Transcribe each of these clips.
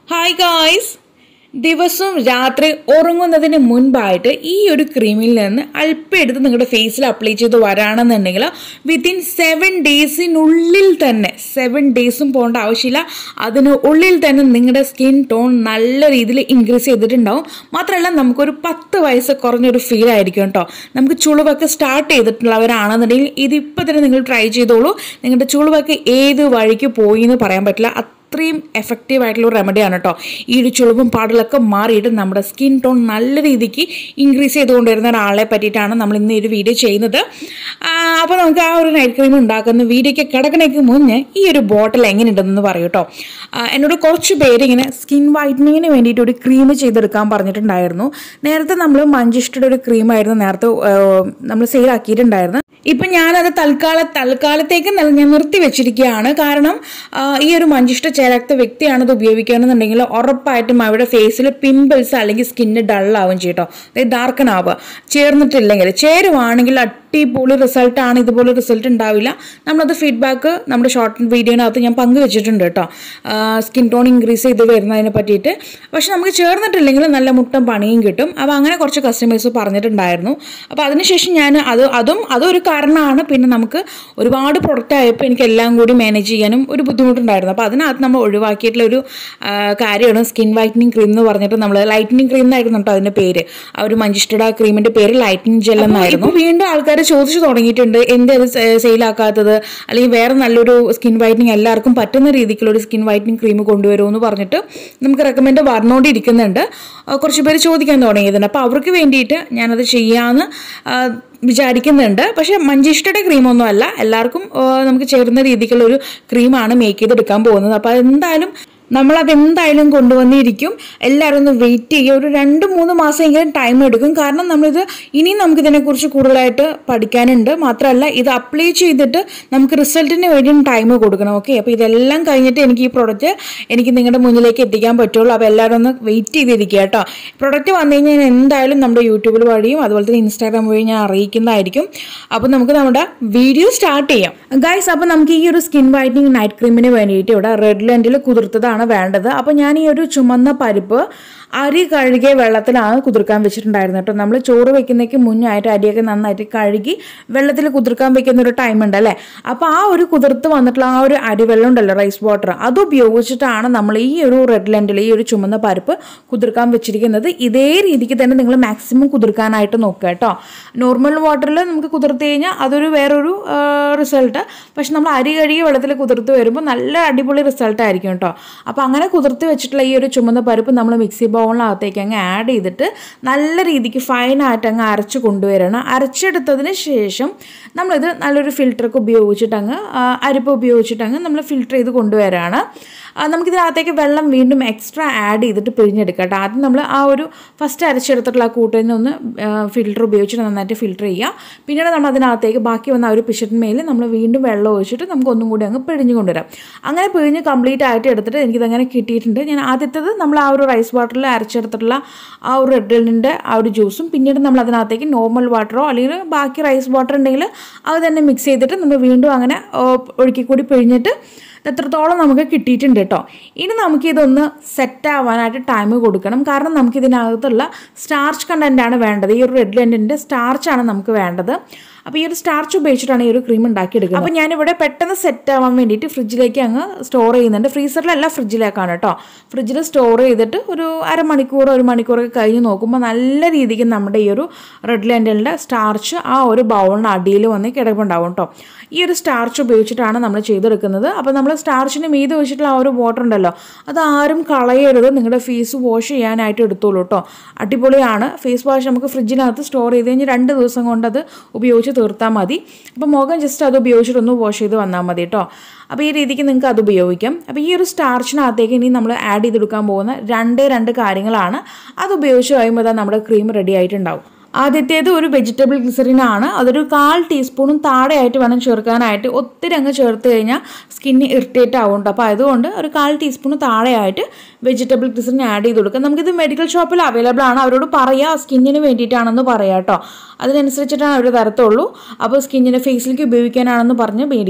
hi guys ദിവസവും രാത്രി ഉറങ്ങുന്നതിന് മുൻപായിട്ട് ഈ ഒരു ക്രീമിൽ നിന്ന് അല്പം എടുത്ത് നിങ്ങളുടെ ഫേസിൽ അപ്ലൈ ചെയ്ത് വരാണെന്നുണ്ടെങ്കിൽ വിത്തിൻ സെവൻ ഡേയ്സിനുള്ളിൽ തന്നെ സെവൻ ഡേയ്സും പോകേണ്ട ആവശ്യമില്ല അതിന് ഉള്ളിൽ തന്നെ നിങ്ങളുടെ സ്കിൻ ടോൺ നല്ല രീതിയിൽ ഇൻക്രീസ് ചെയ്തിട്ടുണ്ടാവും മാത്രമല്ല നമുക്കൊരു പത്ത് വയസ്സ് കുറഞ്ഞൊരു ഫീൽ ആയിരിക്കും കേട്ടോ നമുക്ക് ചുളിവൊക്കെ സ്റ്റാർട്ട് ചെയ്തിട്ടുള്ളവരാണെന്നുണ്ടെങ്കിൽ ഇതിപ്പോൾ തന്നെ നിങ്ങൾ ട്രൈ ചെയ്തോളൂ നിങ്ങളുടെ ചുളിവൊക്കെ ഏത് വഴിക്ക് പോയി എന്ന് പറയാൻ പറ്റില്ല അത്രയും എഫക്റ്റീവ് ആയിട്ടുള്ള ഒരു റെമഡിയാണ് കേട്ടോ ഈ ഒരു ചുളിവും പാടലൊക്കെ മാറിയിട്ട് നമ്മുടെ സ്കിൻ ടോൺ നല്ല രീതിക്ക് ഇൻക്രീസ് ചെയ്തുകൊണ്ടിരുന്ന ഒരാളെ പറ്റിയിട്ടാണ് നമ്മൾ ഇന്ന് ഈ ഒരു വീഡിയോ ചെയ്യുന്നത് അപ്പോൾ നമുക്ക് ആ ഒരു നൈറ്റ് ക്രീം ഉണ്ടാക്കുന്ന വീഡിയോയ്ക്ക് കിടക്കണേക്ക് മുന്നേ ഈ ഒരു ബോട്ടിൽ എങ്ങനെയുണ്ടെന്ന് പറയൂ കേട്ടോ ആ, എന്നോട് കുറച്ച് പേര് ഇങ്ങനെ സ്കിൻ വൈറ്റനിങ്ങിന് വേണ്ടിയിട്ട് ഒരു ക്രീം ചെയ്തെടുക്കാൻ പറഞ്ഞിട്ടുണ്ടായിരുന്നു നേരത്തെ നമ്മൾ മഞ്ചിഷ്ടയുടെ ഒരു ക്രീമായിരുന്നു നേരത്തെ നമ്മൾ സെയിലാക്കിയിട്ടുണ്ടായിരുന്നു ഇപ്പം ഞാനത് തൽക്കാല തൽക്കാലത്തേക്ക് നൽ- ഞാൻ നിർത്തി വെച്ചിരിക്കുകയാണ് കാരണം ആ, ഈ ഒരു മഞ്ചിഷ്ട ചേരാത്ത വ്യക്തിയാണ് ഇത് ഉപയോഗിക്കുകയാണെന്നുണ്ടെങ്കിൽ ഉറപ്പായിട്ടും അവരുടെ ഫേസിൽ പിമ്പിൾസ് അല്ലെങ്കിൽ സ്കിന്ന് ഡള്ളാവും ചെയ്യട്ടോ അതായത് ഡാർക്കൺ ആവുക ചേർന്നിട്ടില്ലെങ്കിൽ ചേരുവാണെങ്കിൽ അടിപൊളി റിസൾട്ടാണ് ഇതുപോലെ റിസൾട്ട് ഉണ്ടാവില്ല നമ്മളത് ഫീഡ്ബാക്ക് നമ്മുടെ ഷോർട്ട് വീഡിയോനകത്ത് ഞാൻ പങ്കുവെച്ചിട്ടുണ്ട് കേട്ടോ സ്കിൻ ടോൺ ഇൻക്രീസ് ചെയ്ത് വരുന്നതിനെ പറ്റിയിട്ട് പക്ഷെ നമുക്ക് ചേർന്നിട്ടില്ലെങ്കിൽ നല്ല മുട്ടം പണിയും കിട്ടും അപ്പോൾ അങ്ങനെ കുറച്ച് കസ്റ്റമേഴ്സ് പറഞ്ഞിട്ടുണ്ടായിരുന്നു അപ്പോൾ അതിനുശേഷം ഞാൻ അത് അതും അതൊരു കാരണമാണ് പിന്നെ നമുക്ക് ഒരുപാട് പ്രൊഡക്റ്റ് ആയപ്പോൾ എനിക്ക് എല്ലാം കൂടി മാനേജ് ചെയ്യാനും ഒരു ബുദ്ധിമുട്ടുണ്ടായിരുന്നു അപ്പോൾ അതിനകത്ത് നമ്മൾ ഒഴിവാക്കിയിട്ടുള്ള ഒരു ആ, കാര്യമാണ് സ്കിൻ വൈറ്റനിങ് ക്രീം എന്ന് പറഞ്ഞിട്ട് നമ്മൾ ലൈറ്റനിങ് ക്രീം എന്നായിരുന്നു കേട്ടോ അതിൻ്റെ പേര് ആ ഒരു മഞ്ചിസ്റ്റഡ് ആ ക്രീമിൻ്റെ പേര് ലൈറ്റനിങ് ജെൽ എന്നായിരുന്നു വീണ്ടും ആൾക്കാർ ചോദിച്ചു തുടങ്ങിയിട്ടുണ്ട് എന്ത് അത് സെയിലാക്കാത്തത് അല്ലെങ്കിൽ വേറെ നല്ലൊരു സ്കിൻ വൈറ്റനിങ് എല്ലാവർക്കും പറ്റുന്ന രീതിക്കുള്ള ഒരു സ്കിൻ വൈറ്റനിങ് ക്രീം കൊണ്ടുവരുമെന്ന് പറഞ്ഞിട്ട് നമുക്ക് റെക്കമെൻഡ് പറഞ്ഞുകൊണ്ടിരിക്കുന്നുണ്ട് ആ, കുറച്ച് പേര് ചോദിക്കാൻ തുടങ്ങിയിട്ടുണ്ട് അപ്പോൾ അവർക്ക് വേണ്ടിയിട്ട് ഞാനത് ചെയ്യാമെന്ന് ആ, വിചാരിക്കുന്നുണ്ട് പക്ഷേ മഞ്ചിഷ്ടയുടെ ക്രീമൊന്നും അല്ല എല്ലാവർക്കും ആ, നമുക്ക് ചേരുന്ന രീതിക്കുള്ള ഒരു ക്രീമാണ് മേക്ക് ചെയ്തെടുക്കാൻ പോകുന്നത് അപ്പോൾ എന്തായാലും നമ്മളത് എന്തായാലും കൊണ്ടുവന്നിരിക്കും എല്ലാവരും ഒന്ന് വെയിറ്റ് ചെയ്യുക ഒരു രണ്ട് മൂന്ന് മാസമെങ്കിലും ടൈം എടുക്കും കാരണം നമ്മളിത് ഇനിയും നമുക്ക് ഇതിനെക്കുറിച്ച് കൂടുതലായിട്ട് പഠിക്കാനുണ്ട് മാത്രമല്ല ഇത് അപ്ലൈ ചെയ്തിട്ട് നമുക്ക് റിസൾട്ടിന് വേണ്ടിയും ടൈം കൊടുക്കണം ഓക്കെ അപ്പോൾ ഇതെല്ലാം കഴിഞ്ഞിട്ട് എനിക്ക് ഈ പ്രൊഡക്റ്റ് എനിക്ക് നിങ്ങളുടെ മുന്നിലേക്ക് എത്തിക്കാൻ പറ്റുള്ളൂ അപ്പോൾ എല്ലാവരും ഒന്ന് വെയിറ്റ് ചെയ്തിരിക്കുക കേട്ടോ പ്രൊഡക്റ്റ് വന്നു കഴിഞ്ഞാൽ ഞാൻ എന്തായാലും നമ്മുടെ യൂട്യൂബിൽ വഴിയും അതുപോലെ തന്നെ ഇൻസ്റ്റാഗ്രാം വഴി ഞാൻ അറിയിക്കുന്നതായിരിക്കും അപ്പോൾ നമുക്ക് നമ്മുടെ വീഡിയോ സ്റ്റാർട്ട് ചെയ്യാം ഗൈസ് അപ്പോൾ നമുക്ക് ഈ ഒരു സ്കിൻ വൈറ്റനിങ് നൈറ്റ് ക്രീമിന് വേണ്ടിയിട്ട് ഇവിടെ റെഡ് ലെൻറ്റിൽ കുതിർത്തതാണ് വേണ്ടത് അപ്പോൾ ഞാൻ ഈ ഒരു ചുമന്ന പരിപ്പ് അരി കഴുകിയ വെള്ളത്തിലാണ് കുതിർക്കാൻ വെച്ചിട്ടുണ്ടായിരുന്നത് കേട്ടോ നമ്മൾ ചോറ് വെക്കുന്നേക്ക് മുന്നായിട്ട് അരിയൊക്കെ നന്നായിട്ട് കഴുകി വെള്ളത്തിൽ കുതിർക്കാൻ വെക്കുന്ന ഒരു ടൈം ഉണ്ട് അല്ലേ അപ്പോൾ ആ ഒരു കുതിർത്ത് വന്നിട്ടുള്ള ആ ഒരു അരിവെള്ളം ഉണ്ടല്ലോ റൈസ് വാട്ടർ അത് ഉപയോഗിച്ചിട്ടാണ് നമ്മൾ ഈ ഒരു റെഡ് ലെൻറ്റിൽ ഈ ഒരു ചുമന്ന പരിപ്പ് കുതിർക്കാൻ വെച്ചിരിക്കുന്നത് ഇതേ രീതിക്ക് തന്നെ നിങ്ങൾ മാക്സിമം കുതിർക്കാനായിട്ട് നോക്കുക കേട്ടോ നോർമൽ വാട്ടറിൽ നമുക്ക് കുതിർത്ത് കഴിഞ്ഞാൽ അതൊരു വേറൊരു റിസൾട്ട് പക്ഷെ നമ്മൾ അരി കഴുകി വെള്ളത്തിൽ കുതിർത്ത് വരുമ്പോൾ നല്ല അടിപൊളി റിസൾട്ട് ആയിരിക്കും കേട്ടോ അപ്പോൾ അങ്ങനെ കുതിർത്ത് വെച്ചിട്ടുള്ള ഈ ഒരു ചുമന്ന പരിപ്പ് നമ്മൾ മിക്സി ബൗളിനകത്തേക്ക് അങ്ങ് ആഡ് ചെയ്തിട്ട് നല്ല രീതിക്ക് ഫൈനായിട്ട് അങ്ങ് അരച്ച് കൊണ്ടുവരണം അരച്ചെടുത്തതിന് ശേഷം നമ്മളിത് നല്ലൊരു ഫിൽറ്ററൊക്കെ ഉപയോഗിച്ചിട്ട് അങ്ങ് ആ, അരിപ്പ് ഉപയോഗിച്ചിട്ട് അങ്ങ് നമ്മൾ ഫിൽറ്റർ ചെയ്ത് കൊണ്ടുവരാണ് ആ, നമുക്കിതിനകത്തേക്ക് വെള്ളം വീണ്ടും എക്സ്ട്രാ ആഡ് ചെയ്തിട്ട് പിഴിഞ്ഞെടുക്കാം കേട്ടോ ആദ്യം നമ്മൾ ആ ഒരു ഫസ്റ്റ് അരച്ചെടുത്തിട്ടുള്ള ആ കൂട്ടിൽ ഒന്ന് ഫിൽറ്റർ ഉപയോഗിച്ചിട്ട് നന്നായിട്ട് ഫിൽറ്റർ ചെയ്യുക പിന്നീട് നമ്മൾ അതിനകത്തേക്ക് ബാക്കി വന്ന ആ ഒരു പിശറ്റിന്മേൽ നമ്മൾ വീണ്ടും വെള്ളം ഒഴിച്ചിട്ട് നമുക്ക് ഒന്നും കൂടി അങ്ങ് പിഴിഞ്ഞ് കൊണ്ടുവരാം അങ്ങനെ പിഴിഞ്ഞ് കംപ്ലീറ്റ് ആയിട്ട് എടുത്തിട്ട് എനിക്കിതങ്ങനെ കിട്ടിയിട്ടുണ്ട് ഞാൻ ആദ്യത്തേത് നമ്മൾ ആ ഒരു റൈസ് വാട്ടറിൽ അരച്ചെടുത്തിട്ടുള്ള ആ ഒരു റെഡിലിൻ്റെ ആ ഒരു ജ്യൂസും പിന്നീട് നമ്മൾ അതിനകത്തേക്ക് നോർമൽ വാട്ടറോ അല്ലെങ്കിൽ ബാക്കി റൈസ് വാട്ടർ ഉണ്ടെങ്കിൽ അത് തന്നെ മിക്സ് ചെയ്തിട്ട് നമ്മൾ വീണ്ടും അങ്ങനെ ഓ, ഒഴുക്കി കൂടി പിഴിഞ്ഞിട്ട് എത്രത്തോളം നമുക്ക് കിട്ടിയിട്ടുണ്ട് കേട്ടോ ഇനി നമുക്കിതൊന്ന് സെറ്റ് ആവാനായിട്ട് ടൈം കൊടുക്കണം കാരണം നമുക്കിതിനകത്തുള്ള സ്റ്റാർച്ച് കണ്ടൻ്റാണ് വേണ്ടത് ഈ ഒരു റെഡ് ലെൻറ്റിൻ്റെ സ്റ്റാർച്ചാണ് നമുക്ക് വേണ്ടത് അപ്പോൾ ഈ ഒരു സ്റ്റാർച്ച് ഉപയോഗിച്ചിട്ടാണ് ഈ ഒരു ക്രീം ഉണ്ടാക്കിയെടുക്കുന്നത് അപ്പോൾ ഞാനിവിടെ പെട്ടെന്ന് സെറ്റ് ആവാൻ വേണ്ടിയിട്ട് ഫ്രിഡ്ജിലേക്ക് അങ്ങ് സ്റ്റോർ ചെയ്യുന്നുണ്ട് ഫ്രീസറിലല്ല ഫ്രിഡ്ജിലേക്കാണ് കേട്ടോ ഫ്രിഡ്ജിൽ സ്റ്റോർ ചെയ്തിട്ട് ഒരു അരമണിക്കൂർ ഒരു മണിക്കൂറൊക്കെ കഴിഞ്ഞ് നോക്കുമ്പോൾ നല്ല രീതിക്ക് നമ്മുടെ ഈ ഒരു റെഡ് ലെൻറ്റലിൻ്റെ സ്റ്റാർച്ച് ആ ഒരു ബൗളിന് അടിയിൽ വന്ന് കിടപ്പുണ്ടാവും കേട്ടോ ഈ ഒരു സ്റ്റാർച്ച് ഉപയോഗിച്ചിട്ടാണ് നമ്മൾ ചെയ്തെടുക്കുന്നത് അപ്പോൾ നമ്മൾ സ്റ്റാർച്ചിന് മീതെ വെച്ചിട്ടുള്ള ആ ഒരു വാട്ടർ ഉണ്ടല്ലോ അത് ആരും കളയരുത് നിങ്ങളുടെ ഫേസ് വാഷ് ചെയ്യാനായിട്ട് എടുത്തോളൂ കേട്ടോ അടിപൊളിയാണ് ഫേസ് വാഷ് നമുക്ക് ഫ്രിഡ്ജിനകത്ത് സ്റ്റോർ ചെയ്ത് കഴിഞ്ഞ് രണ്ട് ദിവസം കൊണ്ട് അത് ഉപയോഗിച്ച് തീർത്താൽ മതി അപ്പോൾ മുഖം ജസ്റ്റ് അത് ഉപയോഗിച്ചിട്ടൊന്ന് വാഷ് ചെയ്ത് വന്നാൽ മതി കേട്ടോ അപ്പോൾ ഈ രീതിക്ക് നിങ്ങൾക്ക് അത് ഉപയോഗിക്കാം അപ്പോൾ ഈ ഒരു സ്റ്റാർച്ചിനകത്തേക്ക് ഇനി നമ്മൾ ആഡ് ചെയ്തെടുക്കാൻ പോകുന്ന രണ്ടേ രണ്ട് കാര്യങ്ങളാണ് അത് ഉപയോഗിച്ച് കഴിയുമ്പോൾ ഇതാ നമ്മുടെ ക്രീം റെഡി ആയിട്ടുണ്ടാവും ആദ്യത്തേത് ഒരു വെജിറ്റബിൾ ഗ്ലിസറിൻ ആണ് അതൊരു കാൽ ടീസ്പൂണും താഴെയായിട്ട് വേണം ചേർക്കാനായിട്ട് ഒത്തിരി അങ്ങ് ചേർത്ത് കഴിഞ്ഞാൽ സ്കിന്ന് ഇറിറ്റേറ്റ് ആവുന്നുണ്ട് അപ്പോൾ അതുകൊണ്ട് ഒരു കാൽ ടീസ്പൂൺ താഴെയായിട്ട് വെജിറ്റബിൾ ഗ്ലിസറിൻ ആഡ് ചെയ്ത് കൊടുക്കുക നമുക്കിത് മെഡിക്കൽ ഷോപ്പിൽ അവൈലബിൾ ആണ് അവരോട് പറയുക സ്കിന്നിന് വേണ്ടിയിട്ടാണെന്ന് പറയാം കേട്ടോ അതിനനുസരിച്ചിട്ടാണ് അവർ തരത്തുള്ളൂ അപ്പോൾ സ്കിന്നിന് ഫേസിലേക്ക് ഉപയോഗിക്കാനാണെന്ന് പറഞ്ഞ് മേടിക്കുക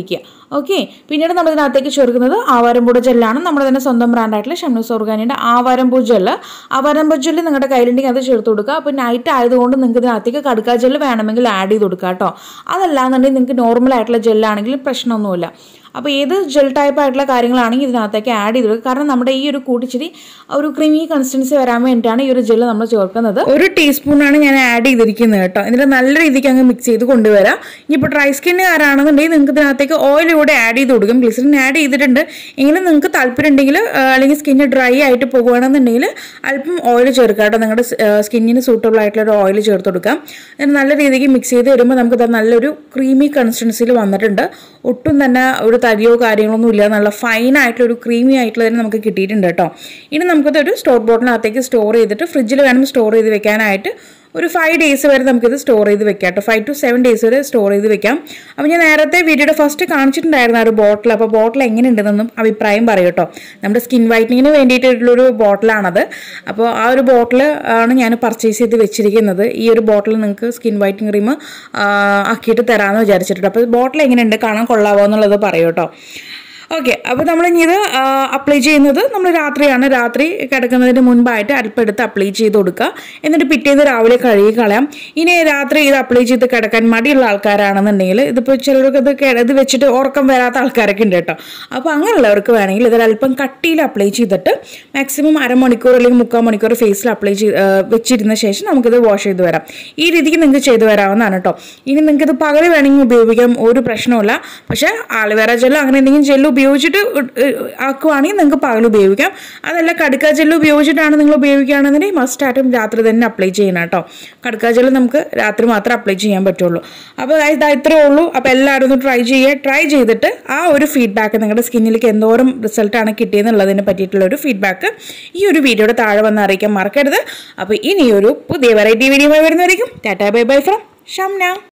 ഓക്കെ പിന്നീട് നമ്മൾ ഇതിനകത്തേക്ക് ചേർക്കുന്നത് ആവാരമ്പൂട് ജെല്ലാണ് നമ്മുടെ തന്നെ സ്വന്തം ബ്രാൻഡായിട്ടുള്ള ഷംനൂസ് ഓർഗാനിയുടെ ആവാരമ്പൂ ജെല്ല് ആവാരമ്പൂ ജെല്ല് നിങ്ങളുടെ കയ്യിലുണ്ടെങ്കിൽ അത് ചേർത്ത് കൊടുക്കുക അപ്പോൾ നൈറ്റ് ആയതുകൊണ്ട് നിങ്ങൾക്ക് ഇതിനകത്തേക്ക് കടുക്ക ജെല്ല് വേണമെങ്കിൽ ആഡ് ചെയ്ത് കൊടുക്കുക കേട്ടോ അതല്ലാന്നുണ്ടെങ്കിൽ നിങ്ങൾക്ക് നോർമൽ ആയിട്ടുള്ള ജെല്ലാണെങ്കിൽ പ്രശ്നമൊന്നുമില്ല അപ്പോൾ ഏത് ജെൽ ടൈപ്പ് ആയിട്ടുള്ള കാര്യങ്ങളാണെങ്കിൽ ഇതിനകത്തേക്ക് ആഡ് ചെയ്ത് കൊടുക്കുക കാരണം നമ്മുടെ ഈ ഒരു കൂട്ടിച്ചിരി ഒരു ക്രീമി കൺസിസ്റ്റൻസി വരാൻ വേണ്ടിയിട്ടാണ് ഈ ഒരു ജെല്ല് നമ്മൾ ചേർക്കുന്നത് ഒരു ടീസ്പൂണാണ് ഞാൻ ആഡ് ചെയ്തിരിക്കുന്നത് കേട്ടോ എന്നിട്ട് നല്ല രീതിക്ക് അങ്ങ് മിക്സ് ചെയ്ത് കൊണ്ടുവരാം ഇനിയിപ്പോൾ ഡ്രൈ സ്കിന്നുകാരാണെന്നുണ്ടെങ്കിൽ നിങ്ങൾക്ക് ഇതിനകത്തേക്ക് ഓയിൽ കൂടെ ആഡ് ചെയ്ത് കൊടുക്കും ഗ്ലിസറിൻ ആഡ് ചെയ്തിട്ടുണ്ട് എങ്കിലും നിങ്ങൾക്ക് താല്പര്യം ഉണ്ടെങ്കിൽ ആ, അല്ലെങ്കിൽ സ്കിന്ന് ഡ്രൈ ആയിട്ട് പോകുകയാണെന്നുണ്ടെങ്കിൽ അല്പം ഓയിൽ ചേർക്കുക കേട്ടോ നിങ്ങളുടെ സ്കിന്നിന് സൂട്ടബിൾ ആയിട്ടുള്ള ഒരു ഓയിൽ ചേർത്ത് കൊടുക്കാം എന്നിട്ട് നല്ല രീതിക്ക് മിക്സ് ചെയ്ത് വരുമ്പോൾ നമുക്ക് ഇത് നല്ലൊരു ക്രീമി കൺസിസ്റ്റൻസിയിൽ വന്നിട്ടുണ്ട് ഒട്ടും തന്നെ ഒരു തരിയോ കാര്യങ്ങളൊന്നും ഇല്ല നല്ല ഫൈൻ ആയിട്ടുള്ള ഒരു ക്രീമി ആയിട്ടുള്ള തന്നെ നമുക്ക് കിട്ടിയിട്ടുണ്ട് കേട്ടോ ഇനി നമുക്കത് ഒരു സ്റ്റോർ ബോട്ടിനകത്തേക്ക് സ്റ്റോർ ചെയ്തിട്ട് ഫ്രിഡ്ജിൽ വേണം സ്റ്റോർ ചെയ്ത് വെക്കാനായിട്ട് ഒരു ഫൈവ് ഡേയ്സ് വരെ നമുക്കിത് സ്റ്റോർ ചെയ്ത് വെക്കാം കേട്ടോ ഫൈവ് ടു സെവൻ ഡേയ്സ് വരെ സ്റ്റോർ ചെയ്ത് വെക്കാം അപ്പോൾ ഞാൻ നേരത്തെ വീഡിയോയുടെ ഫസ്റ്റ് കാണിച്ചിട്ടുണ്ടായിരുന്നു ആ ഒരു ബോട്ടിൽ അപ്പോൾ ബോട്ടിൽ എങ്ങനെയുണ്ടെന്നൊന്നും അഭിപ്രായം പറയും കേട്ടോ നമ്മുടെ സ്കിൻ വൈറ്റനിങ്ങിന് വേണ്ടിയിട്ടുള്ളൊരു ബോട്ടിലാണത് അപ്പോൾ ആ ഒരു ബോട്ടിൽ ആണ് ഞാൻ പർച്ചേസ് ചെയ്ത് വെച്ചിരിക്കുന്നത് ഈ ഒരു ബോട്ടിൽ നിങ്ങൾക്ക് സ്കിൻ വൈറ്റനിങ് ക്രീം ആക്കിയിട്ട് തരാമെന്ന് വിചാരിച്ചിട്ടുണ്ട് അപ്പോൾ ബോട്ടിൽ എങ്ങനെയുണ്ട് കാണാൻ കൊള്ളാവോ എന്നുള്ളത് പറയും കേട്ടോ ഓക്കെ അപ്പോൾ നമ്മൾ ഇനി ഇത് അപ്ലൈ ചെയ്യുന്നത് നമ്മൾ രാത്രിയാണ് രാത്രി കിടക്കുന്നതിന് മുൻപായിട്ട് അല്പെടുത്ത് അപ്ലൈ ചെയ്ത് കൊടുക്കുക എന്നിട്ട് പിറ്റേന്ന് രാവിലെ കഴുകി കളയാം ഇനി രാത്രി ഇത് അപ്ലൈ ചെയ്ത് കിടക്കാൻ മടിയുള്ള ആൾക്കാരാണെന്നുണ്ടെങ്കിൽ ഇതിപ്പോൾ ചിലർക്ക് ഇത് കിട- ഇത് വെച്ചിട്ട് ഉറക്കം വരാത്ത ആൾക്കാരൊക്കെ ഉണ്ട് കേട്ടോ അപ്പോൾ അങ്ങനെയുള്ളവർക്ക് വേണമെങ്കിൽ ഇത് അല്പം കട്ടിയിൽ അപ്ലൈ ചെയ്തിട്ട് മാക്സിമം അരമണിക്കൂർ അല്ലെങ്കിൽ മുക്കാൽ മണിക്കൂർ ഫേസിൽ അപ്ലൈ ചെയ്ത് ആ, വെച്ചിരുന്ന ശേഷം നമുക്കിത് വാഷ് ചെയ്ത് വരാം ഈ രീതിക്ക് നിങ്ങൾക്ക് ചെയ്ത് വരാവുന്നതാണ് കേട്ടോ ഇനി നിങ്ങൾക്ക് ഇത് പകൽ വേണമെങ്കിൽ ഉപയോഗിക്കാം ഒരു പ്രശ്നമില്ല പക്ഷേ ആലുവേറ ജെല്ലോ അങ്ങനെ എന്തെങ്കിലും ജെല്ല് ഉപയോഗിച്ചിട്ട് ഇ- ഇ- ആക്കുവാണെങ്കിൽ നിങ്ങൾക്ക് പകൽ ഉപയോഗിക്കാം അതല്ല കടുക്ക ജെല്ല് ഉപയോഗിച്ചിട്ടാണ് നിങ്ങൾ ഉപയോഗിക്കുകയാണെന്നുണ്ടെങ്കിൽ മസ്റ്റായിട്ടും രാത്രി തന്നെ അപ്ലൈ ചെയ്യണം കേട്ടോ കടുക്ക ജെല്ല് നമുക്ക് രാത്രി മാത്രമേ അപ്ലൈ ചെയ്യാൻ പറ്റുള്ളൂ അപ്പോൾ ഇതാ ഇത്രേ ഉള്ളൂ അപ്പോൾ എല്ലാവരും ഒന്ന് ട്രൈ ചെയ്യുക ട്രൈ ചെയ്തിട്ട് ആ ഒരു ഫീഡ്ബാക്ക് നിങ്ങളുടെ സ്കിന്നിലേക്ക് എന്തോരം റിസൾട്ടാണ് കിട്ടിയെന്നുള്ളതിനെ പറ്റിയിട്ടുള്ള ഒരു ഫീഡ്ബാക്ക് ഈ ഒരു വീഡിയോയുടെ താഴെ വന്ന് അറിയിക്കാൻ മറക്കരുത് അപ്പോൾ ഇനിയൊരു പുതിയ വെറൈറ്റി വീഡിയോ വരുന്നതായിരിക്കും tata bye bye from Shamna